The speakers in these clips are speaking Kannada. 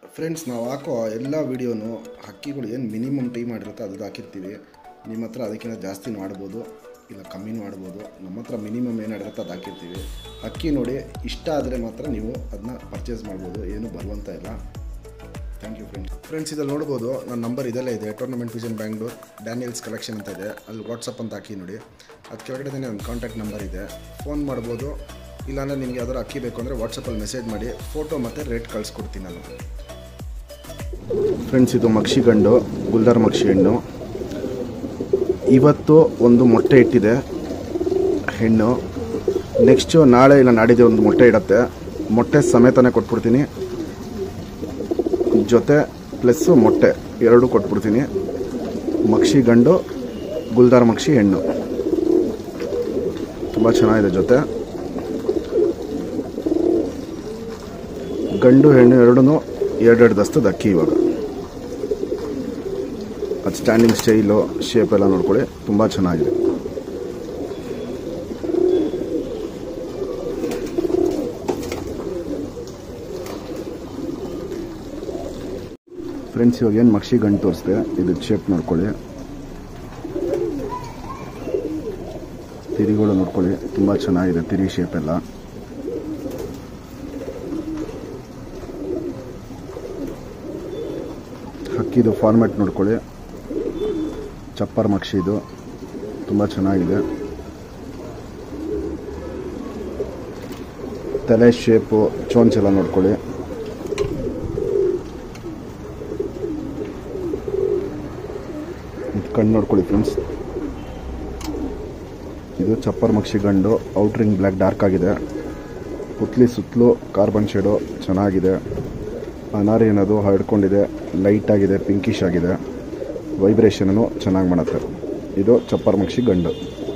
ಫ್ರೆಂಡ್ಸ್ ನಾವು ಹಾಕೋ ಎಲ್ಲ ವೀಡಿಯೋನು ಹಕ್ಕಿಗಳು ಏನು ಮಿನಿಮಮ್ ಟೈಮ್ ಮಾಡಿರುತ್ತೆ ಅದು ಹಾಕಿರ್ತೀವಿ ನಿಮ್ಮ ಹತ್ರ ಅದಕ್ಕಿಂತ ಜಾಸ್ತಿನೂ ಆಡ್ಬೋದು ಇಲ್ಲ ಕಮ್ಮಿನೂ ಆಡ್ಬೋದು ನಮ್ಮ ಹತ್ರ ಮಿನಿಮಮ್ ಏನು ಆಡಿರುತ್ತೆ ಅದು ಹಾಕಿರ್ತೀವಿ ಹಕ್ಕಿ ನೋಡಿ ಇಷ್ಟ ಆದರೆ ಮಾತ್ರ ನೀವು ಅದನ್ನ ಪರ್ಚೇಸ್ ಮಾಡ್ಬೋದು ಏನು ಬರುವಂತ ಇಲ್ಲ ಥ್ಯಾಂಕ್ ಯು ಫ್ರೆಂಡ್ಸ್ ಫ್ರೆಂಡ್ಸ್ ಇದಲ್ಲಿ ನೋಡ್ಬೋದು ನನ್ನ ನಂಬರ್ ಇದೆಲ್ಲ ಇದೆ tournament vision Bangalore Daniel's collection ಅಂತ ಇದೆ ಅಲ್ಲಿ ವಾಟ್ಸಪ್ ಅಂತ ಹಾಕಿ ನೋಡಿ ಅದು ಕೆಳಗಡೆ ನನ್ನ ಕಾಂಟ್ಯಾಕ್ಟ್ ನಂಬರ್ ಇದೆ ಫೋನ್ ಮಾಡ್ಬೋದು ಇಲ್ಲಾಂದರೆ ನಿಮಗೆ ಯಾವ್ದಾದ್ರು ಅಕ್ಕಿ ಬೇಕು ಅಂದರೆ ವಾಟ್ಸಪ್ಪಲ್ಲಿ ಮೆಸೇಜ್ ಮಾಡಿ ಫೋಟೋ ಮತ್ತು ರೇಟ್ ಕಳಿಸ್ಕೊಡ್ತೀನಿ ನಾನು ಫ್ರೆಂಡ್ಸ್ ಇದು ಮಕ್ಷಿ ಗಂಡು ಗುಲ್ದಾರ್ ಮಕ್ಷಿ ಹೆಣ್ಣು ಇವತ್ತು ಒಂದು ಮೊಟ್ಟೆ ಇಟ್ಟಿದೆ ಹೆಣ್ಣು ನೆಕ್ಸ್ಟು ನಾಳೆ ಇಲ್ಲ ನಾಡಿದ್ದು ಒಂದು ಮೊಟ್ಟೆ ಇಡತ್ತೆ ಮೊಟ್ಟೆ ಸಮೇತನೇ ಕೊಟ್ಬಿಡ್ತೀನಿ ಜೊತೆ ಪ್ಲಸ್ಸು ಮೊಟ್ಟೆ ಎರಡು ಕೊಟ್ಬಿಡ್ತೀನಿ ಮಕ್ಷಿ ಗಂಡು ಗುಲ್ದಾರ್ ಮಕ್ಷಿ ಹೆಣ್ಣು ತುಂಬ ಚೆನ್ನಾಗಿದೆ ಜೊತೆ ಗಂಡು ಹೆಣ್ಣು ಎರಡೂ ಎರಡೆರಡು ದಸ್ತದ ಅಕ್ಕಿ ಇವಾಗ ಅದು ಸ್ಟ್ಯಾಂಡಿಂಗ್ ಸ್ಟೈಲು ಶೇಪ್ ಎಲ್ಲ ನೋಡ್ಕೊಳ್ಳಿ ತುಂಬ ಚೆನ್ನಾಗಿದೆ ಫ್ರೆಂಡ್ಸ್ ಇವಾಗ ಏನು ಮಕ್ಷಿ ಗಂಟು ತೋರಿಸ್ದೆ ಇದು ಶೇಪ್ ನೋಡ್ಕೊಳ್ಳಿ ತಿರಿಗಳು ನೋಡ್ಕೊಳ್ಳಿ ತುಂಬ ಚೆನ್ನಾಗಿದೆ ತಿರಿ ಶೇಪ್ ಎಲ್ಲ ಹಕ್ಕಿದು ಫಾರ್ಮ್ಯಾಟ್ ನೋಡ್ಕೊಳ್ಳಿ ಚಪ್ಪರ್ ಮಕ್ಷಿದು ತುಂಬ ಚೆನ್ನಾಗಿದೆ ತಲೆ ಶೇಪು ಚೋಂಚೆಲ್ಲ ನೋಡ್ಕೊಳ್ಳಿ ಇದು ಕಣ್ಣು ನೋಡ್ಕೊಳ್ಳಿ ಫ್ರೆಂಡ್ಸ್ ಇದು ಚಪ್ಪರ್ ಮಕ್ಷಿ ಗಂಡು ಔಟ್ರಿಂಗ್ ಬ್ಲ್ಯಾಕ್ ಡಾರ್ಕ್ ಆಗಿದೆ ಪುತ್ಲಿ ಸುತ್ತಲೂ ಕಾರ್ಬನ್ ಶೇಡು ಚೆನ್ನಾಗಿದೆ ಅನಾರಿ ಅನ್ನೋದು ಹರಡ್ಕೊಂಡಿದೆ ಲೈಟ್ ಆಗಿದೆ ಪಿಂಕಿಶ್ ಆಗಿದೆ ವೈಬ್ರೇಷನೂ ಚೆನ್ನಾಗಿ ಮಾಡುತ್ತೆ ಇದು ಚಪ್ಪರ್ ಮಕ್ಷಿ ಗಂಡು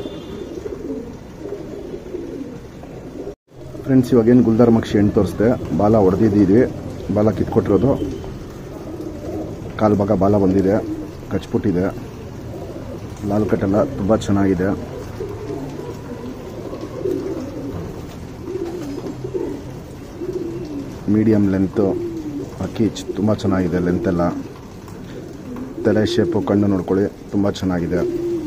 ಫ್ರೆಂಡ್ಸ್ ಇವಾಗೇನು ಗುಲ್ದಾರ್ ಮಕ್ಷಿ ಹೆಣ್ಣು ತೋರಿಸ್ದೆ ಬಾಲ ಹೊಡೆದಿದ್ದೀವಿ ಬಾಲ ಕಿತ್ಕೊಟ್ಟಿರೋದು ಕಾಲು ಭಾಗ ಬಾಲ ಬಂದಿದೆ ಕಚ್ಬಿಟ್ಟಿದೆ ಲಾಲ್ ಕಟ್ಟೆಲ್ಲ ತುಂಬ ಚೆನ್ನಾಗಿದೆ ಮೀಡಿಯಮ್ ಲೆಂತು ಅಕ್ಕಿ ತುಂಬ ಚೆನ್ನಾಗಿದೆ ಲೆಂತೆಲ್ಲ ತಲೆ ಶೇಪು ಕಣ್ಣು ನೋಡ್ಕೊಳ್ಳಿ ತುಂಬ ಚೆನ್ನಾಗಿದೆ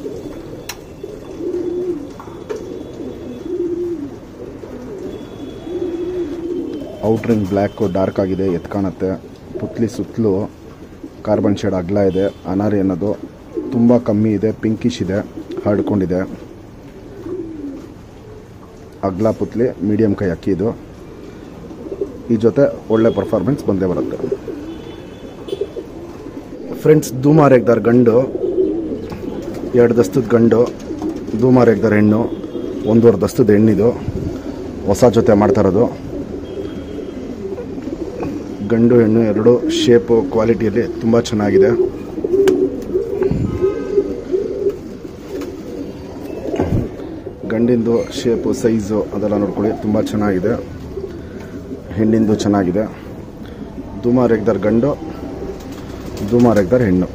ಔಟ್ರಿಂಗ್ ಬ್ಲ್ಯಾಕು ಡಾರ್ಕ್ ಆಗಿದೆ ಎತ್ ಕಾಣುತ್ತೆ ಪುತ್ಲಿ ಸುತ್ತಲೂ ಕಾರ್ಬನ್ ಶೇಡ್ ಅಗ್ಲ ಇದೆ ಅನಾರಿ ಅನ್ನೋದು ತುಂಬ ಕಮ್ಮಿ ಇದೆ ಪಿಂಕಿಶ್ ಇದೆ ಹರಡ್ಕೊಂಡಿದೆ ಅಗ್ಲ ಪುತ್ಲಿ ಮೀಡಿಯಮ್ ಕೈ ಅಕ್ಕಿ ಇದು ಈ ಜೊತೆ ಒಳ್ಳೆ ಪರ್ಫಾರ್ಮೆನ್ಸ್ ಬಂದೇ ಬರುತ್ತೆ ಫ್ರೆಂಡ್ಸ್ ಧೂಮಾರ್ ಎಗ್ದಾರ್ ಗಂಡು ಎರಡು ದಸ್ತದ ಗಂಡು ಧೂಮಾರ್ ಎಗ್ದಾರ್ ಹೆಣ್ಣು ಒಂದೂವರೆ ದಸ್ತದ ಹೆಣ್ಣಿದು ಹೊಸ ಜೊತೆ ಮಾಡ್ತಾ ಇರೋದು ಗಂಡು ಹೆಣ್ಣು ಎರಡು ಶೇಪು ಕ್ವಾಲಿಟಿಯಲ್ಲಿ ತುಂಬ ಚೆನ್ನಾಗಿದೆ ಗಂಡಿಂದು ಶೇಪು ಸೈಜು ಅದೆಲ್ಲ ನೋಡ್ಕೊಳ್ಳಿ ತುಂಬ ಚೆನ್ನಾಗಿದೆ ಹೆಣ್ಣಿಂದು ಚೆನ್ನಾಗಿದೆ ಧೂಮಾರ್ ಎಗ್ದಾರ್ ಗಂಡು ಧೂಮಾರ್ ಎಗ್ದಾರ್ ಹೆಣ್ಣು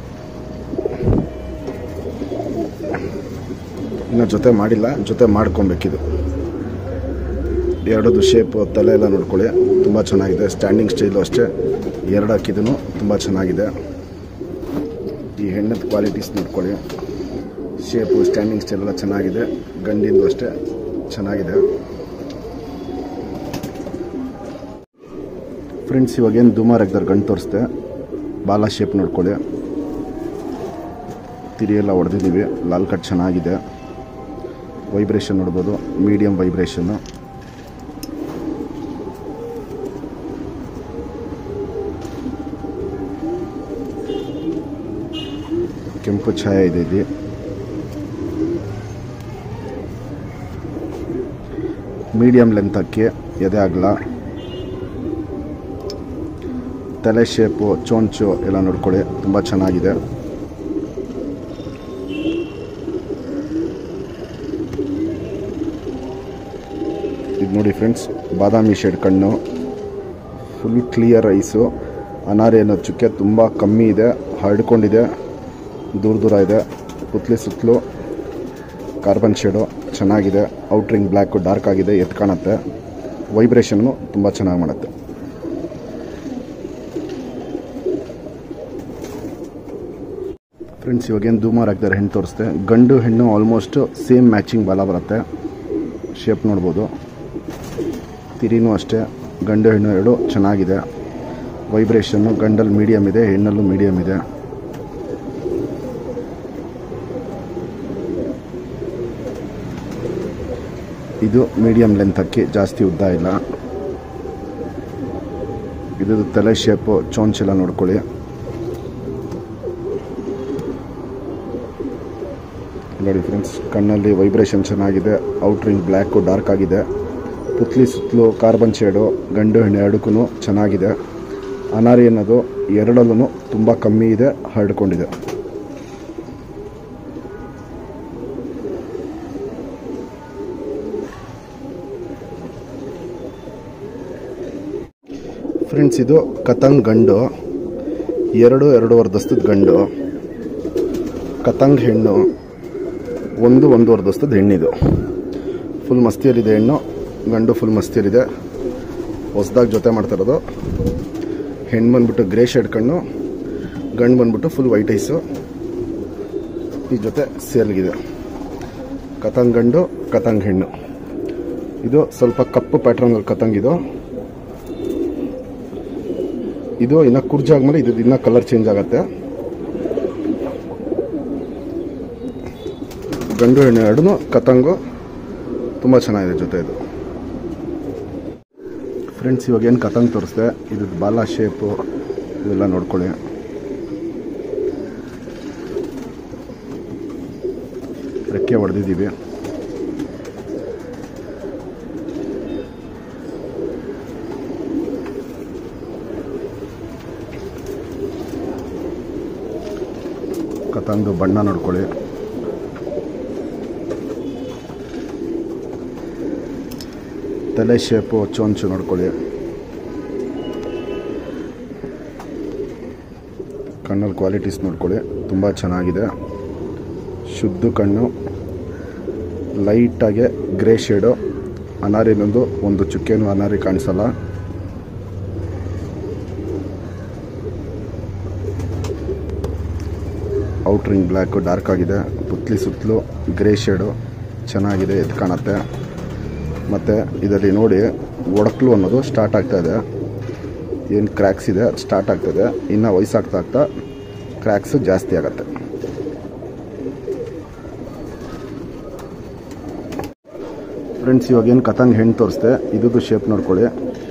ಇನ್ನು ಜೊತೆ ಮಾಡಿಲ್ಲ ಜೊತೆ ಮಾಡ್ಕೊಬೇಕಿದು ಎರಡದು ಶೇಪು ತಲೆ ಎಲ್ಲ ನೋಡ್ಕೊಳ್ಳಿ ತುಂಬ ಚೆನ್ನಾಗಿದೆ ಸ್ಟ್ಯಾಂಡಿಂಗ್ ಸ್ಟೈಲು ಅಷ್ಟೇ ಎರಡು ಹಾಕಿದೂ ತುಂಬ ಚೆನ್ನಾಗಿದೆ ಈ ಹೆಣ್ಣದ ಕ್ವಾಲಿಟೀಸ್ ನೋಡ್ಕೊಳ್ಳಿ ಶೇಪು ಸ್ಟ್ಯಾಂಡಿಂಗ್ ಸ್ಟೈಲ್ ಎಲ್ಲ ಚೆನ್ನಾಗಿದೆ ಗಂಡಿಂದು ಅಷ್ಟೇ ಚೆನ್ನಾಗಿದೆ ಫ್ರೆಂಡ್ಸ್ ಇವಾಗೇನು ಧೂಮಾರ್ ಎಗ್ದಾರ್ ಗಂಡು ತೋರಿಸ್ದೆ ಬಾಲ ಶೇಪ್ ನೋಡ್ಕೊಳ್ಳಿ ತಿರಿ ಎಲ್ಲ ಹೊಡೆದಿದ್ದೀವಿ ಲಾಲ್ ಕಟ್ ಚೆನ್ನಾಗಿದೆ ವೈಬ್ರೇಷನ್ ನೋಡ್ಬೋದು ಮೀಡಿಯಮ್ ವೈಬ್ರೇಷನ್ನು ಕೆಂಪು ಛಾಯೆ ಇದೆ ಇಲ್ಲಿ ಮೀಡಿಯಂ ಲೆಂತ್ ಅಕ್ಕಿ ಎದೆ ಆಗಲ್ಲ ತಲೆ ಶೇಪು ಚೋಂಚು ಎಲ್ಲ ನೋಡ್ಕೊಳ್ಳಿ ತುಂಬ ಚೆನ್ನಾಗಿದೆ ಇದು ನೋಡಿ ಫ್ರೆಂಡ್ಸ್ ಬಾದಾಮಿ ಶೇಡ್ ಕಣ್ಣು ಫುಲ್ ಕ್ಲಿಯರ್ ಐಸು ಅನಾರಿ ಅನ್ನೋ ಚುಕ್ಕೆ ತುಂಬ ಕಮ್ಮಿ ಇದೆ ಹರಡ್ಕೊಂಡಿದೆ ದೂರ ದೂರ ಇದೆ ಪುತ್ಲಿ ಸುತ್ತಲೂ ಕಾರ್ಬನ್ ಶೇಡು ಚೆನ್ನಾಗಿದೆ ಔಟ್ರಿಂಗ್ ಬ್ಲ್ಯಾಕು ಡಾರ್ಕ್ ಆಗಿದೆ ಎತ್ ಕಾಣುತ್ತೆ ವೈಬ್ರೇಷನ್ನು ತುಂಬ ಚೆನ್ನಾಗಿ ಮಾಡುತ್ತೆ ಫ್ರೆಂಡ್ಸ್ ಇವಾಗೇನು ಧೂಮಾರ್ ಹಾಕ್ತಾರೆ ಹೆಣ್ಣು ತೋರಿಸ್ತೆ ಗಂಡು ಹೆಣ್ಣು ಆಲ್ಮೋಸ್ಟ್ ಸೇಮ್ ಮ್ಯಾಚಿಂಗ್ ಬಾಲ ಬರುತ್ತೆ ಶೇಪ್ ನೋಡ್ಬೋದು ತಿರಿನೂ ಅಷ್ಟೇ ಗಂಡು ಹೆಣ್ಣು ಎರಡು ಚೆನ್ನಾಗಿದೆ ವೈಬ್ರೇಷನ್ನು ಗಂಡಲ್ಲಿ ಮೀಡಿಯಮ್ ಇದೆ ಹೆಣ್ಣಲ್ಲೂ ಮೀಡಿಯಮ್ ಇದೆ ಇದು ಮೀಡಿಯಮ್ ಲೆಂತ್ ಅಕ್ಕಿ ಜಾಸ್ತಿ ಉದ್ದ ಇಲ್ಲ ಇದು ತಲೆ ಶೇಪು ಚೋಂಚೆಲ್ಲ ನೋಡ್ಕೊಳ್ಳಿ ನೋಡಿ ಫ್ರೆಂಡ್ಸ್ ಕಣ್ಣಲ್ಲಿ ವೈಬ್ರೇಷನ್ ಚೆನ್ನಾಗಿದೆ ಔಟ್ರಿಂಗ್ ಬ್ಲ್ಯಾಕು ಡಾರ್ಕ್ ಆಗಿದೆ ಪುತ್ಲಿ ಸುತ್ತಲೂ ಕಾರ್ಬನ್ ಶೇಡು ಗಂಡು ಹೆಣ್ಣು ಎರಡಕ್ಕೂ ಚೆನ್ನಾಗಿದೆ ಅನಾರಿ ಅನ್ನೋದು ಎರಡಲ್ಲೂ ತುಂಬ ಕಮ್ಮಿ ಇದೆ ಹರಡ್ಕೊಂಡಿದೆ ಫ್ರೆಂಡ್ಸ್ ಇದು ಕತಂಗ್ ಗಂಡು ಎರಡು ಎರಡೂವರೆ ದಸ್ತದ ಗಂಡು ಕತಂಗ್ ಹೆಣ್ಣು ಒಂದು ಒಂದೂವರೆ ದಸ್ತದ ಹೆಣ್ಣಿದು ಫುಲ್ ಮಸ್ತಿಯಲ್ಲಿದೆ ಹೆಣ್ಣು ಗಂಡು ಫುಲ್ ಮಸ್ತಿಯಲ್ಲಿದೆ ಹೊಸ್ದಾಗಿ ಜೊತೆ ಮಾಡ್ತಿರೋದು ಹೆಣ್ಣು ಬಂದ್ಬಿಟ್ಟು ಗ್ರೇ ಶೇಡ್ ಕಣ್ಣು ಗಂಡು ಬಂದ್ಬಿಟ್ಟು ಫುಲ್ ವೈಟ್ ಐಸು ಈ ಜೊತೆ ಸೇಲ್ಗಿದೆ ಕತಂಗ್ ಗಂಡು ಕತಂಗ್ ಹೆಣ್ಣು ಇದು ಸ್ವಲ್ಪ ಕಪ್ಪು ಪ್ಯಾಟ್ರನ್ ಕತಂಗ್ ಇದು ಇದು ಇನ್ನು ಕುರ್ಜಾದ್ಮೇಲೆ ಇದು ಇನ್ನೂ ಕಲರ್ ಚೇಂಜ್ ಆಗುತ್ತೆ ಗಂಡು ಹೆಣ್ಣು ಎರಡೂ ಕತಂಗು ತುಂಬ ಚೆನ್ನಾಗಿದೆ ಜೊತೆ ಇದು ಫ್ರೆಂಡ್ಸ್ ಇವಾಗ ಏನು ಕತಂಗ್ ತೋರಿಸ್ದೆ ಇದ್ರದ್ದು ಬಾಲ ಶೇಪು ಇವೆಲ್ಲ ನೋಡ್ಕೊಳ್ಳಿ ರೆಕ್ಕೆ ಹೊಡೆದಿದ್ದೀವಿ ಕತಂದು ಬಣ್ಣ ನೋಡ್ಕೊಳ್ಳಿ ತಲೆ ಶೇಪು ಚೊಂಚು ನೋಡ್ಕೊಳ್ಳಿ ಕಣ್ಣಲ್ಲಿ ಕ್ವಾಲಿಟೀಸ್ ನೋಡ್ಕೊಳ್ಳಿ ತುಂಬ ಚೆನ್ನಾಗಿದೆ ಶುದ್ಧ ಕಣ್ಣು ಲೈಟಾಗೆ ಗ್ರೇ ಶೇಡು ಅನಾರಿನೊಂದು ಒಂದು ಚುಕ್ಕೆನೂ ಅನಾರಿ ಕಾಣಿಸಲ್ಲ ಔಟ್ರಿಂಗ್ ಬ್ಲ್ಯಾಕು ಡಾರ್ಕ್ ಆಗಿದೆ ಪುತ್ಲಿ ಸುತ್ತಲೂ ಗ್ರೇ ಶೇಡು ಚೆನ್ನಾಗಿದೆ ಇದು ಕಾಣುತ್ತೆ ಮತ್ತು ಇದರಲ್ಲಿ ನೋಡಿ ಒಡಕ್ಲು ಅನ್ನೋದು ಸ್ಟಾರ್ಟ್ ಆಗ್ತಾ ಇದೆ ಏನು ಕ್ರ್ಯಾಕ್ಸ್ ಇದೆ ಅದು ಸ್ಟಾರ್ಟ್ ಆಗ್ತದೆ ಇನ್ನು ವಯಸ್ಸಾಗ್ತಾ ಆಗ್ತಾ ಕ್ರ್ಯಾಕ್ಸು ಜಾಸ್ತಿ ಆಗುತ್ತೆ ಫ್ರೆಂಡ್ಸ್ ಇವಾಗ ಏನು ಕತಂಗ್ ಹೆಣ್ಣು ತೋರಿಸ್ದೆ ಇದ್ದು ಶೇಪ್ ನೋಡ್ಕೊಳ್ಳಿ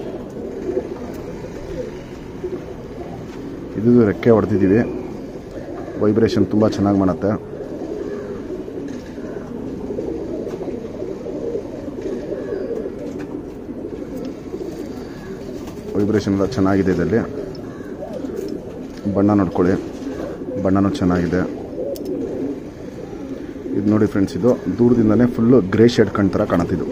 ಇದು ರೆಕ್ಕೆ ಹೊಡೆದಿದ್ದೀವಿ ವೈಬ್ರೇಷನ್ ತುಂಬ ಚೆನ್ನಾಗಿ ಮಾಡುತ್ತೆ ವೈಬ್ರೇಷನ್ ಎಲ್ಲ ಚೆನ್ನಾಗಿದೆ ಇದರಲ್ಲಿ ಬಣ್ಣ ನೋಡ್ಕೊಳ್ಳಿ ಬಣ್ಣನೂ ಚೆನ್ನಾಗಿದೆ ಇದು ನೋಡಿ ಫ್ರೆಂಡ್ಸ್ ಇದು ದೂರದಿಂದನೇ ಫುಲ್ಲು ಗ್ರೇ ಶೇಡ್ ಕಣ್ ಥರ ಕಾಣುತ್ತಿದ್ದು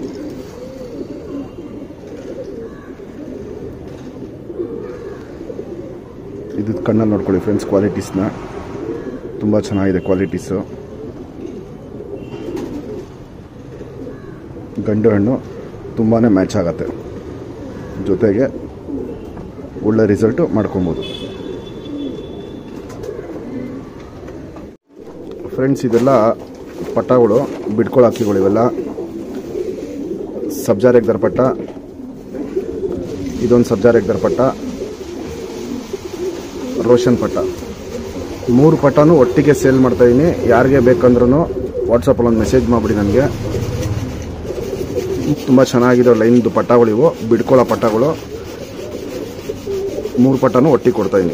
ಇದು ಕಣ್ಣಲ್ಲಿ ನೋಡ್ಕೊಳ್ಳಿ ಫ್ರೆಂಡ್ಸ್ ಕ್ವಾಲಿಟೀಸ್ನ ತುಂಬ ಚೆನ್ನಾಗಿದೆ ಕ್ವಾಲಿಟೀಸು ಗಂಡು ಹಣ್ಣು ತುಂಬಾ ಮ್ಯಾಚ್ ಆಗುತ್ತೆ ಜೊತೆಗೆ ಒಳ್ಳೆ ರಿಸಲ್ಟು ಮಾಡ್ಕೊಬೋದು ಫ್ರೆಂಡ್ಸ್ ಇದೆಲ್ಲ ಪಟ್ಟಗಳು ಬಿಡ್ಕೊಳ್ಳೋ ಹಕ್ಕಿಗಳು ಇವೆಲ್ಲ ಸಬ್ಜಾರ್ ಎಗ್ದರ್ ಪಟ್ಟ ಇದೊಂದು ಸಬ್ಜಾರ್ ಎಗ್ದರ್ ಪಟ್ಟ ರೋಷನ್ ಪಟ್ಟ ಮೂರು ಪಟ್ಟನೂ ಒಟ್ಟಿಗೆ ಸೇಲ್ ಮಾಡ್ತಾಯಿದ್ದೀನಿ ಯಾರಿಗೆ ಬೇಕಂದ್ರೂ ವಾಟ್ಸಪ್ಪಲ್ಲಿ ಒಂದು ಮೆಸೇಜ್ ಮಾಡಿಬಿಡಿ ನನಗೆ ತುಂಬ ಚೆನ್ನಾಗಿರೋ ಲೈನ್ದು ಪಟ್ಟಗಳು ಇವು ಬಿಡ್ಕೊಳ್ಳೋ ಪಟ್ಟಗಳು ಮೂರು ಪಟ್ಟನೂ ಒಟ್ಟಿಗೆ ಕೊಡ್ತಾಯಿದ್ದೀನಿ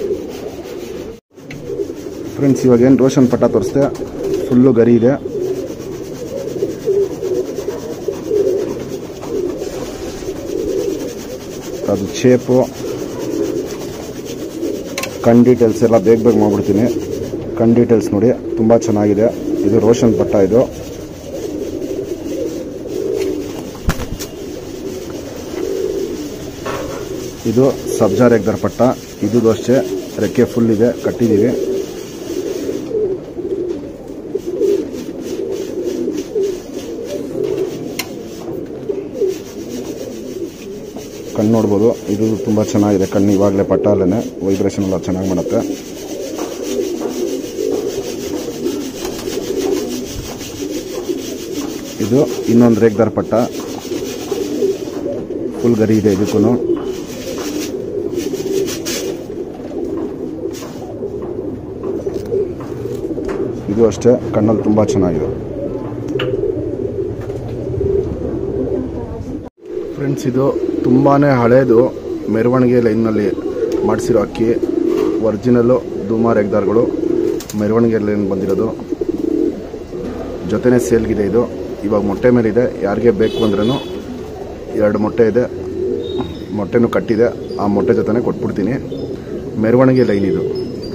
ಫ್ರೆಂಡ್ಸ್ ಇವಾಗ ಏನು ರೋಷನ್ ಪಟ್ಟ ತೋರಿಸ್ದೆ ಫುಲ್ಲು ಗರಿ ಇದೆ ಅದು ಶೇಪು ಕಣ್ ಡೀಟೇಲ್ಸ್ ಎಲ್ಲ ಬೇಗ ಬೇಗ ಮಾಡ್ಬಿಡ್ತೀನಿ ಕಣ್ ಡೀಟೇಲ್ಸ್ ನೋಡಿ ತುಂಬ ಚೆನ್ನಾಗಿದೆ ಇದು ರೋಷನ್ ಪಟ್ಟ ಇದು ಇದು ಸಬ್ಜಾರ್ ಎಗ್ದರ್ ಪಟ್ಟ ಇದು ಅಷ್ಟೇ ರೆಕ್ಕೆ ಫುಲ್ ಇದೆ ಕಟ್ಟಿದ್ದೀವಿ ಕಣ್ಣು ನೋಡ್ಬೋದು ಇದು ತುಂಬ ಚೆನ್ನಾಗಿದೆ ಕಣ್ಣು ಇವಾಗಲೇ ಪಟ್ಟ ಅಲ್ಲೇ ವೈಬ್ರೇಷನ್ ಎಲ್ಲ ಚೆನ್ನಾಗಿ ಮಾಡುತ್ತೆ ಇನ್ನೊಂದು ರೇಗ್ದಾರ್ ಪಟ್ಟ ಫುಲ್ ಗರಿ ಇದೆ ಇದಕ್ಕೂ ಇದು ಅಷ್ಟೇ ಕಣ್ಣಲ್ಲಿ ತುಂಬ ಚೆನ್ನಾಗಿದೆ ಫ್ರೆಂಡ್ಸ್ ಇದು ತುಂಬಾ ಹಳೇದು ಮೆರವಣಿಗೆ ಲೈನ್ನಲ್ಲಿ ಮಾಡಿಸಿರೋ ಅಕ್ಕಿ ಒರಿಜಿನಲ್ಲು ಧೂಮಾರ್ ಎಗ್ದಾರ್ಗಳು ಮೆರವಣಿಗೆ ಲೈನ್ ಬಂದಿರೋದು ಜೊತೆನೇ ಸೇಲ್ಗಿದೆ ಇದು ಇವಾಗ ಮೊಟ್ಟೆ ಮೇಲಿದೆ ಯಾರಿಗೆ ಬೇಕು ಅಂದ್ರೂ ಎರಡು ಮೊಟ್ಟೆ ಇದೆ ಮೊಟ್ಟೆನೂ ಕಟ್ಟಿದೆ ಆ ಮೊಟ್ಟೆ ಜೊತೆನೇ ಕೊಟ್ಬಿಡ್ತೀನಿ ಮೆರವಣಿಗೆ ಲೈನ್ ಇದು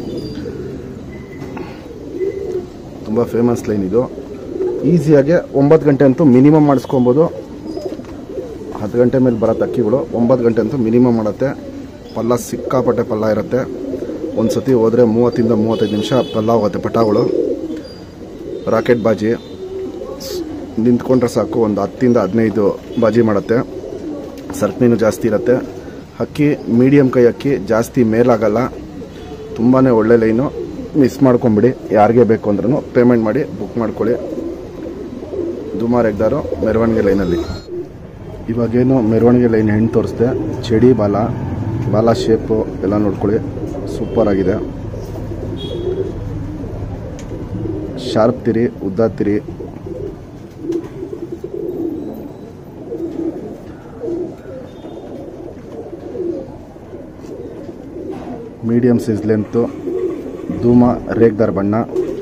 ತುಂಬ ಫೇಮಸ್ ಲೈನ್ ಇದು ಈಸಿಯಾಗಿ ಒಂಬತ್ತು ಗಂಟೆ ಅಂತೂ ಮಿನಿಮಮ್ ಮಾಡಿಸ್ಕೊಬೋದು ಹತ್ತು ಗಂಟೆ ಮೇಲೆ ಬರುತ್ತೆ ಅಕ್ಕಿಗಳು ಒಂಬತ್ತು ಗಂಟೆ ಅಂತೂ ಮಿನಿಮಮ್ ಮಾಡುತ್ತೆ ಪಲ್ಲ ಸಿಕ್ಕಾಪಟ್ಟೆ ಪಲ್ಲ ಇರುತ್ತೆ ಒಂದು ಸತಿ ಹೋದರೆ ಮೂವತ್ತಿಂದ ಮೂವತ್ತೈದು ನಿಮಿಷ ಪಲ್ಲ ಹೋಗುತ್ತೆ ಪಟಾಗಳು ರಾಕೆಟ್ ಬಾಜಿ ಸ್- ನಿಂತ್ಕೊಂಡ್ರೆ ಸಾಕು ಒಂದು ಹತ್ತಿಂದ ಹದಿನೈದು ಬಾಜಿ ಮಾಡುತ್ತೆ ಸರ್ಕನಿನೂ ಜಾಸ್ತಿ ಇರುತ್ತೆ ಅಕ್ಕಿ ಮೀಡಿಯಮ್ ಕೈ ಅಕ್ಕಿ ಜಾಸ್ತಿ ಮೇಲಾಗಲ್ಲ ತುಂಬಾ ಒಳ್ಳೆ ಲೈನು ಮಿಸ್ ಮಾಡ್ಕೊಂಬಿಡಿ ಯಾರಿಗೆ ಬೇಕು ಅಂದ್ರೂ ಪೇಮೆಂಟ್ ಮಾಡಿ ಬುಕ್ ಮಾಡ್ಕೊಳ್ಳಿ ದುಮಾರ್ ಎಗ್ದಾರು ಮೆರವಣಿಗೆ ಲೈನಲ್ಲಿ ಇವಾಗೇನು ಮೆರವಣಿಗೆ ಲೈನ್ ಹೆಣ್ಣು ತೋರಿಸ್ದೆ ಚಡಿ ಬಾಲ ಬಾಲ ಶೇಪು ಎಲ್ಲ ನೋಡ್ಕೊಳ್ಳಿ ಸೂಪರ್ ಆಗಿದೆ ಶಾರ್ಪ್ ತಿರಿ ಉದ್ದ ತಿರಿ ಮೀಡಿಯಮ್ ಸೈಜ್ ಲೆಂತು ಧೂಮ ರೇಗ್ದಾರ್ ಬಣ್ಣ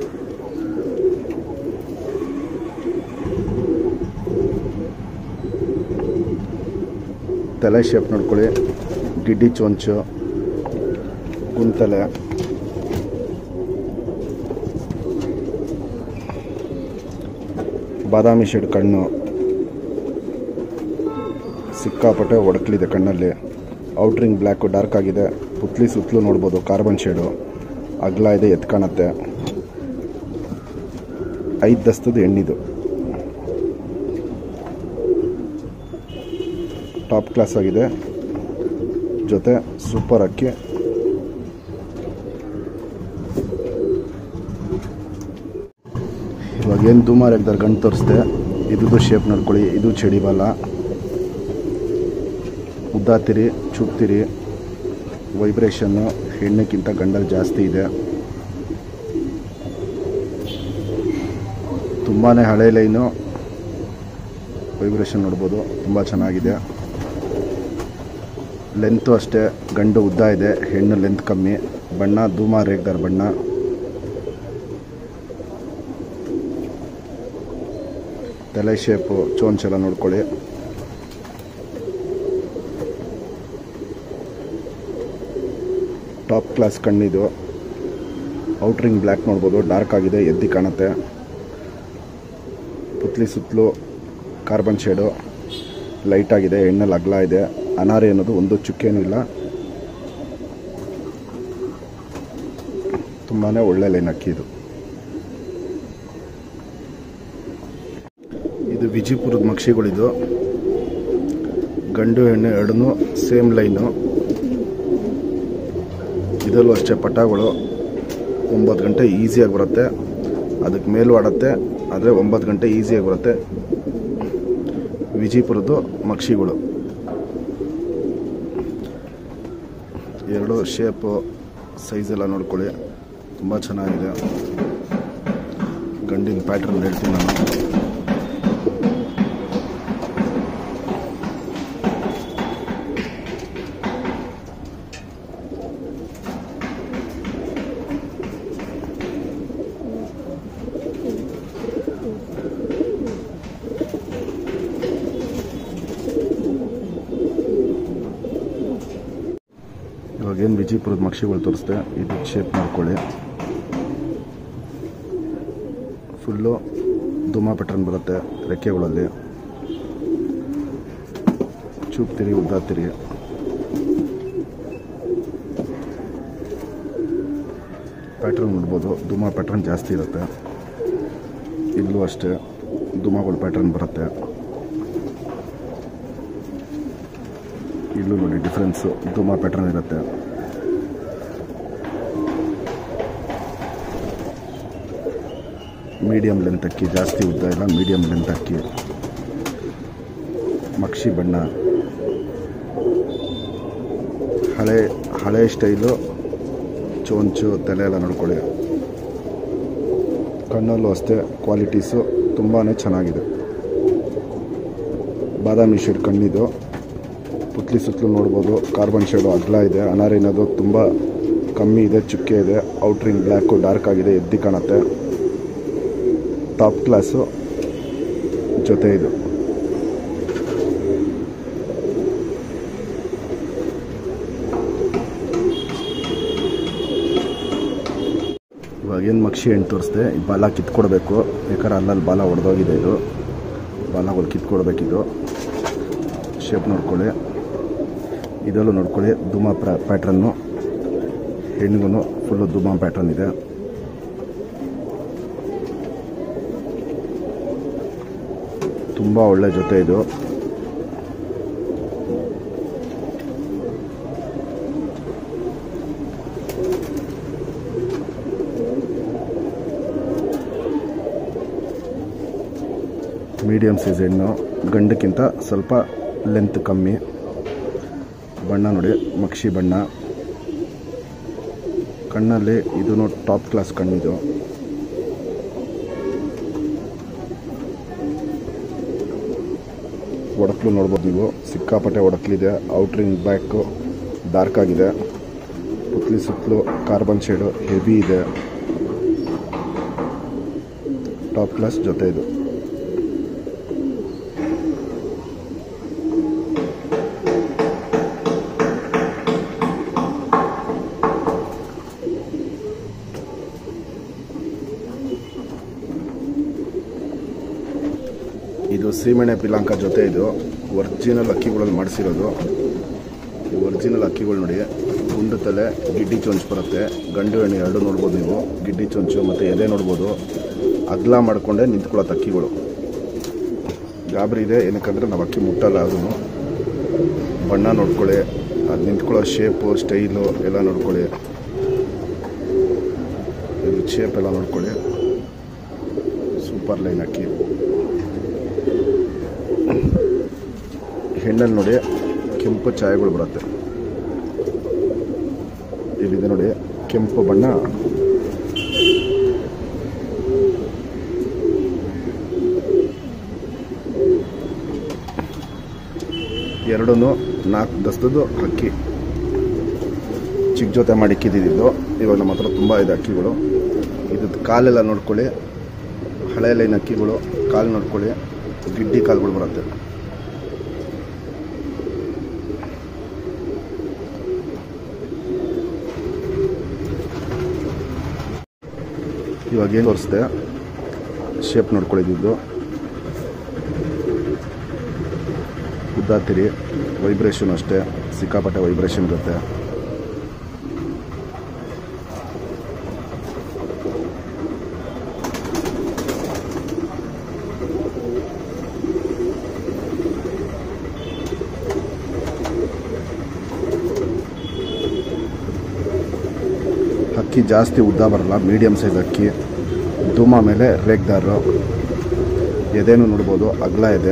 ತಲೆ ಶೇಪ್ ನೋಡ್ಕೊಳ್ಳಿ ಗಿಡ್ಡಿ ಚೊಂಚು ಕುಂತಲೆ ಬಾದಾಮಿ ಶೇಡ್ ಕಣ್ಣು ಸಿಕ್ಕಾಪಟ್ಟೆ ಒಡಕಲಿದೆ ಕಣ್ಣಲ್ಲಿ ಔಟ್ರಿಂಗ್ ಬ್ಲ್ಯಾಕು ಡಾರ್ಕ್ ಆಗಿದೆ ಪುತ್ಲಿ ಸುತ್ತಲೂ ನೋಡ್ಬೋದು ಕಾರ್ಬನ್ ಶೇಡು ಅಗ್ಲ ಇದೆ ಎತ್ ಕಾಣುತ್ತೆ ಐದು ದಸ್ತದ ಹೆಣ್ಣಿದು ಟಾಪ್ ಕ್ಲಾಸ್ ಆಗಿದೆ ಜೊತೆ ಸೂಪರ್ ಅಕ್ಕಿ ಇವಾಗ ಏನು ಧೂಮಾರ್ ಎಗ್ದಾರ್ ಗಂಟು ತೋರಿಸ್ದೆ ಇದ್ದು ಶೇಪ್ ನೋಡ್ಕೊಳ್ಳಿ ಇದು ಚಡಿ ಬಾಲ ಉದ್ದಾತಿರಿ ಚುಪ್ತಿರಿ ವೈಬ್ರೇಷನ್ನು ಹೆಣ್ಣಕ್ಕಿಂತ ಗಂಡಲ್ಲಿ ಜಾಸ್ತಿ ಇದೆ ತುಂಬಾ ಹಳೆ ಲೈನು ವೈಬ್ರೇಷನ್ ನೋಡ್ಬೋದು ತುಂಬ ಚೆನ್ನಾಗಿದೆ ಲೆಂತು ಅಷ್ಟೇ ಗಂಡು ಉದ್ದ ಇದೆ ಹೆಣ್ಣು ಲೆಂತ್ ಕಮ್ಮಿ ಬಣ್ಣ ಧೂಮ ರೇಗ್ದಾರ್ ಬಣ್ಣ ತಲೆ ಶೇಪು ಚೋಂಚ್ ಎಲ್ಲ ನೋಡ್ಕೊಳ್ಳಿ ಟಾಪ್ ಕ್ಲಾಸ್ ಕಣ್ಣಿದು ಔಟ್ರಿಂಗ್ ಬ್ಲ್ಯಾಕ್ ನೋಡ್ಬೋದು ಡಾರ್ಕ್ ಆಗಿದೆ ಎದ್ದಿ ಕಾಣುತ್ತೆ ಪುತ್ಲಿ ಸುತ್ತಲೂ ಕಾರ್ಬನ್ ಶೇಡು ಲೈಟ್ ಆಗಿದೆ ಎಣ್ಣೆಲ್ಲಿ ಅಗ್ಲ ಇದೆ ಅನಾರಿ ಅನ್ನೋದು ಒಂದು ಚುಕ್ಕೇನೂ ಇಲ್ಲ ತುಂಬಾ ಒಳ್ಳೆ ಲೈನ್ ಅಕ್ಕಿ ಇದು ಇದು ವಿಜಯಪುರದ ಮಕ್ಷಿಗಳಿದು ಗಂಡು ಹೆಣ್ಣು ಎರಡೂ ಸೇಮ್ ಲೈನು ಇದರಲ್ಲೂ ಅಷ್ಟೇ ಪಟಾಗಳು ಒಂಬತ್ತು ಗಂಟೆ ಈಸಿಯಾಗಿ ಬರುತ್ತೆ ಅದಕ್ಕೆ ಮೇಲೂ ಆಡತ್ತೆ ಆದರೆ ಒಂಬತ್ತು ಗಂಟೆ ಈಸಿಯಾಗಿ ಬರುತ್ತೆ ವಿಜಯಪುರದ್ದು ಮಕ್ಷಿಗಳು ಎರಡು ಶೇಪು ಸೈಜ್ ಎಲ್ಲ ನೋಡ್ಕೊಳ್ಳಿ ತುಂಬ ಚೆನ್ನಾಗಿದೆ ಗಂಡಿನ ಪ್ಯಾಟ್ರನ್ ಹೇಳ್ತೀನಿ ನಾನು ಇವಾಗೇನು ವಿಜಯಪುರದ ಮಕ್ಷಿಗಳು ತೋರಿಸ್ದೆ ಇದು ಶೇಪ್ ಮಾಡ್ಕೊಳ್ಳಿ ಫುಲ್ಲು ದುಮಾ ಪ್ಯಾಟ್ರನ್ ಬರುತ್ತೆ ರೆಕ್ಕೆಗಳಲ್ಲಿ ಚೂಪ್ತಿರಿ ಉದ್ದಾತಿರಿ ಪ್ಯಾಟ್ರನ್ ನೋಡ್ಬೋದು ದುಮಾ ಪ್ಯಾಟ್ರನ್ ಜಾಸ್ತಿ ಇರುತ್ತೆ ಇಲ್ಲೂ ಅಷ್ಟೇ ದುಮಾಗಳು ಪ್ಯಾಟ್ರನ್ ಬರುತ್ತೆ ಇಲ್ಲೂ ನೋಡಿ ಡಿಫ್ರೆನ್ಸು ದುಮಾ ಪ್ಯಾಟ್ರನ್ ಇರುತ್ತೆ ಮೀಡಿಯಮ್ ಲೆಂತ್ ಅಕ್ಕಿ ಜಾಸ್ತಿ ಉದ್ದ ಇಲ್ಲ ಮೀಡಿಯಮ್ ಲೆಂತ್ ಅಕ್ಕಿ ಮಕ್ಷಿ ಬಣ್ಣ ಹಳೆ ಹಳೆ ಸ್ಟೈಲು ಚೋಂಚು ತಲೆ ಎಲ್ಲ ನೋಡ್ಕೊಳ್ಳಿ ಕಣ್ಣಲ್ಲೂ ಅಷ್ಟೇ ಕ್ವಾಲಿಟೀಸು ತುಂಬಾ ಚೆನ್ನಾಗಿದೆ ಬಾದಾಮಿ ಶೇಡ್ ಕಣ್ಣಿದು ಪುತ್ಲಿ ಸುತ್ತಲೂ ನೋಡ್ಬೋದು ಕಾರ್ಬನ್ ಶೇಡು ಅಗ್ಲ ಇದೆ ಅನಾರಿನದು ತುಂಬ ಕಮ್ಮಿ ಇದೆ ಚುಕ್ಕೆ ಇದೆ ಔಟ್ರಿಂಗ್ ಬ್ಲ್ಯಾಕು ಡಾರ್ಕ್ ಆಗಿದೆ ಎದ್ದಿ ಕಾಣುತ್ತೆ ಟಾಪ್ ಕ್ಲಾಸು ಜೊತೆ ಇದು ಇವಾಗ ಏನು ಮಕ್ಷಿ ಹೆಣ್ಣು ತೋರಿಸ್ದೆ ಈ ಬಾಲ ಕಿತ್ಕೊಡ್ಬೇಕು ಯಾಕಂದ್ರೆ ಅಲ್ಲಲ್ಲಿ ಬಾಲ ಒಡೆದೋಗಿದೆ ಇದು ಬಾಲಗಳು ಕಿತ್ಕೊಡ್ಬೇಕಿದು ಶೇಪ್ ನೋಡ್ಕೊಳ್ಳಿ ಇದರಲ್ಲೂ ನೋಡ್ಕೊಳ್ಳಿ ದುಮ ಪ್ರಾ ಪ್ಯಾಟ್ರನ್ನು ಹೆಣ್ಣಿಗೂ ಫುಲ್ಲು ದುಮ ಪ್ಯಾಟ್ರನ್ ಇದೆ ತುಂಬ ಒಳ್ಳೆ ಜೊತೆ ಇದು ಮೀಡಿಯಮ್ ಸೈಜ್ ಹೆಣ್ಣು ಗಂಡಕ್ಕಿಂತ ಸ್ವಲ್ಪ ಲೆಂತ್ ಕಮ್ಮಿ ಬಣ್ಣ ನೋಡಿ ಮಕ್ಷಿ ಬಣ್ಣ ಕಣ್ಣಲ್ಲಿ ಇದೂ ಟಾಪ್ ಕ್ಲಾಸ್ ಕಣ್ಣಿದು ಒಡಕ್ಲು ನೋಡ್ಬೋದು ನೀವು ಸಿಕ್ಕಾಪಟ್ಟೆ ಒಡಕ್ಲಿದೆ ಔಟ್ರಿಂಗ್ ಬ್ಯಾಕು ಡಾರ್ಕ್ ಆಗಿದೆ ಪುತ್ಲಿ ಸುತ್ತಲೂ ಕಾರ್ಬನ್ ಶೇಡು ಹೆವಿ ಇದೆ ಟಾಪ್ ಕ್ಲಾಸ್ ಜೊತೆ ಇದು ಇದು ಸೀಮೆಣ್ಣೆ ಪಿಲಾಂಕ ಜೊತೆ ಇದು ಒರಿಜಿನಲ್ ಅಕ್ಕಿಗಳಲ್ಲಿ ಮಾಡಿಸಿರೋದು ಈ ಒರಿಜಿನಲ್ ಅಕ್ಕಿಗಳು ನೋಡಿ ಗುಂಡು ತಲೆ ಗಿಡ್ಡಿ ಚೊಂಚು ಬರುತ್ತೆ ಗಂಡು ಹೆಣ್ಣು ಎರಡು ನೋಡ್ಬೋದು ನೀವು ಗಿಡ್ಡಿ ಚೊಂಚು ಮತ್ತು ಎದೆ ನೋಡ್ಬೋದು ಅಗ್ಲ ಮಾಡಿಕೊಂಡೆ ನಿಂತ್ಕೊಳ್ಳೋ ಅಕ್ಕಿಗಳು ಗಾಬರಿ ಇದೆ ಏನಕ್ಕಂದ್ರೆ ನಾವು ಅಕ್ಕಿ ಮುಟ್ಟಲ್ಲ ಅದನ್ನು ಬಣ್ಣ ನೋಡ್ಕೊಳ್ಳಿ ಅದು ನಿಂತ್ಕೊಳ್ಳೋ ಶೇಪು ಸ್ಟೈಲು ಎಲ್ಲ ನೋಡ್ಕೊಳ್ಳಿ ಇದು ಶೇಪ್ ಎಲ್ಲ ನೋಡ್ಕೊಳ್ಳಿ ಸೂಪರ್ ಲೈನ್ ಅಕ್ಕಿ ಹೆಣ್ಣಲ್ಲಿ ನೋಡಿ ಕೆಂಪು ಛಾಯೆಗಳು ಬರುತ್ತೆ ಇಲ್ಲಿದೆ ನೋಡಿ ಕೆಂಪು ಬಣ್ಣ ಎರಡೂ ನಾಲ್ಕು ದಸ್ತದ್ದು ಅಕ್ಕಿ ಚಿಕ್ಕ ಜೊತೆ ಮಾಡಿ ಇಕ್ಕಿದ್ದಿದ್ದು ಇವಾಗ ನಮ್ಮ ಹತ್ರ ತುಂಬ ಇದೆ ಅಕ್ಕಿಗಳು ಇದ್ದು ಕಾಲೆಲ್ಲ ನೋಡ್ಕೊಳ್ಳಿ ಹಳೆ ಲೈನ್ ಅಕ್ಕಿಗಳು ಕಾಲು ನೋಡ್ಕೊಳ್ಳಿ ಗಿಡ್ಡಿ ಕಾಲುಗಳು ಬರುತ್ತೆ ಇವಾಗ ಏನು ತೋರಿಸ್ದೆ ಶೇಪ್ ನೋಡ್ಕೊಳ್ಳಿದ್ದು ಉದ್ದಾತಿರಿ ವೈಬ್ರೇಷನ್ ಅಷ್ಟೇ ಸಿಕ್ಕಾಪಟ್ಟೆ ವೈಬ್ರೇಷನ್ ಇರುತ್ತೆ ಅಕ್ಕಿ ಜಾಸ್ತಿ ಉದ್ದ ಬರಲ್ಲ ಮೀಡಿಯಮ್ ಸೈಜ್ ಅಕ್ಕಿ ಧೂಮ ಮೇಲೆ ರೇಗ್ದಾರು ಎದೆನೂ ನೋಡ್ಬೋದು ಅಗಲ ಇದೆ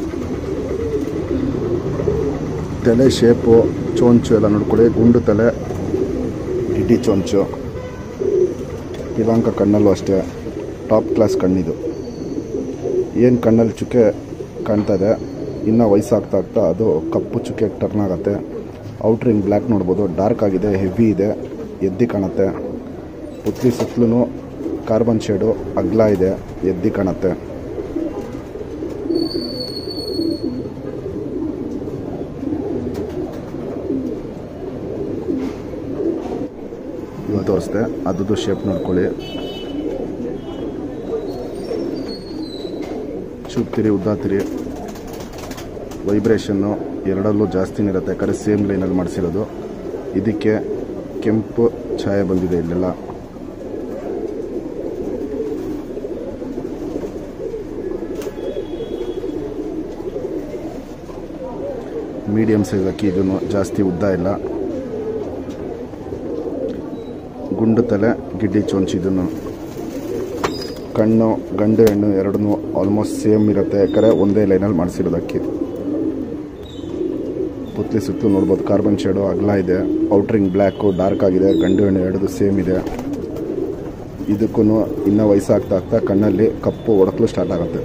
ತಲೆ ಶೇಪು ಚೋಂಚು ಎಲ್ಲ ನೋಡ್ಕೊಳ್ಳಿ ಗುಂಡು ತಲೆ ಇಡೀ ಚೊಂಚು ಇವಾಂಕ ಕಣ್ಣಲ್ಲೂ ಅಷ್ಟೇ ಟಾಪ್ ಕ್ಲಾಸ್ ಕಣ್ಣಿದು ಏನು ಕಣ್ಣಲ್ಲಿ ಚುಕ್ಕೆ ಕಾಣ್ತಾ ಇದೆ ಇನ್ನು ವಯಸ್ಸಾಗ್ತಾ ಆಗ್ತಾ ಅದು ಕಪ್ಪು ಚುಕ್ಕೆ ಟರ್ನ್ ಆಗುತ್ತೆ ಔಟ್ರಿಂಗ್ ಬ್ಲ್ಯಾಕ್ ನೋಡ್ಬೋದು ಡಾರ್ಕ್ ಆಗಿದೆ ಹೆವಿ ಇದೆ ಎದ್ದಿ ಕಾಣುತ್ತೆ ಪುತ್ಲಿ ಸುತ್ತಲೂ ಕಾರ್ಬನ್ ಶೇಡು ಅಗ್ಲ ಇದೆ ಎದ್ದಿ ಕಾಣುತ್ತೆ ಇವಾಗ ತೋರಿಸ್ದೆ ಅದ್ರದ್ದು ಶೇಪ್ ನೋಡ್ಕೊಳ್ಳಿ ಚೂಪ್ತಿರಿ ಉದ್ದಾತಿರಿ ವೈಬ್ರೇಷನ್ನು ಎರಡಲ್ಲೂ ಜಾಸ್ತಿನೇ ಇರುತ್ತೆ ಯಾಕಂದರೆ ಸೇಮ್ ಲೈನಲ್ಲಿ ಮಾಡಿಸಿರೋದು ಇದಕ್ಕೆ ಕೆಂಪು ಛಾಯೆ ಬಂದಿದೆ ಇಲ್ಲೆಲ್ಲ ಮೀಡಿಯಮ್ ಸೈಜ್ ಅಕ್ಕಿ ಇದನ್ನು ಜಾಸ್ತಿ ಉದ್ದ ಇಲ್ಲ ಗುಂಡು ತಲೆ ಗಿಡ್ಡಿ ಚೊಂಚು ಇದನ್ನು ಕಣ್ಣು ಗಂಡು ಹೆಣ್ಣು ಎರಡನ್ನೂ ಆಲ್ಮೋಸ್ಟ್ ಸೇಮ್ ಇರುತ್ತೆ ಯಾಕಂದರೆ ಒಂದೇ ಲೈನಲ್ಲಿ ಮಾಡಿಸಿರೋದು ಅಕ್ಕಿ ಸುತ್ತಲಿ ಸುತ್ತಲೂ ನೋಡ್ಬೋದು ಕಾರ್ಬನ್ ಶೇಡು ಅಗಲ ಇದೆ ಔಟ್ರಿಂಗ್ ಬ್ಲ್ಯಾಕು ಡಾರ್ಕ್ ಆಗಿದೆ ಗಂಡು ಹೆಣ್ಣು ಎರಡು ಸೇಮ್ ಇದೆ ಇದಕ್ಕೂ ಇನ್ನೂ ವಯಸ್ಸಾಗ್ತಾ ಆಗ್ತಾ ಕಣ್ಣಲ್ಲಿ ಕಪ್ಪು ಒಡಕಲು ಸ್ಟಾರ್ಟ್ ಆಗುತ್ತೆ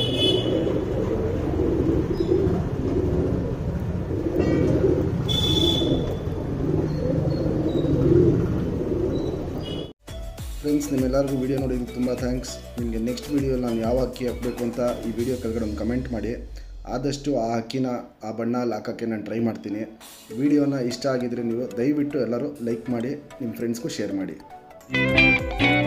ಫ್ರೆಂಡ್ಸ್ ನಿಮ್ಮೆಲ್ಲರಿಗೂ ವಿಡಿಯೋ ನೋಡಿದ್ದಕ್ಕೆ ತುಂಬ ಥ್ಯಾಂಕ್ಸ್ ನಿಮಗೆ ನೆಕ್ಸ್ಟ್ ವಿಡಿಯೋ ನಾನು ಯಾವ ಅಕ್ಕಿ ಹಾಕಬೇಕು ಅಂತ ಈ ವಿಡಿಯೋ ಕೆಳಗಡೆ ಒಂದು ಕಮೆಂಟ್ ಮಾಡಿ ಆದಷ್ಟು ಆ ಅಕ್ಕಿನ ಆ ಬಣ್ಣ ಅಲ್ಲಿ ಹಾಕೋಕ್ಕೆ ನಾನು ಟ್ರೈ ಮಾಡ್ತೀನಿ ವಿಡಿಯೋನ ಇಷ್ಟ ಆಗಿದ್ರೆ ನೀವು ದಯವಿಟ್ಟು ಎಲ್ಲರೂ ಲೈಕ್ ಮಾಡಿ ನಿಮ್ಮ ಫ್ರೆಂಡ್ಸ್ಗೂ ಶೇರ್ ಮಾಡಿ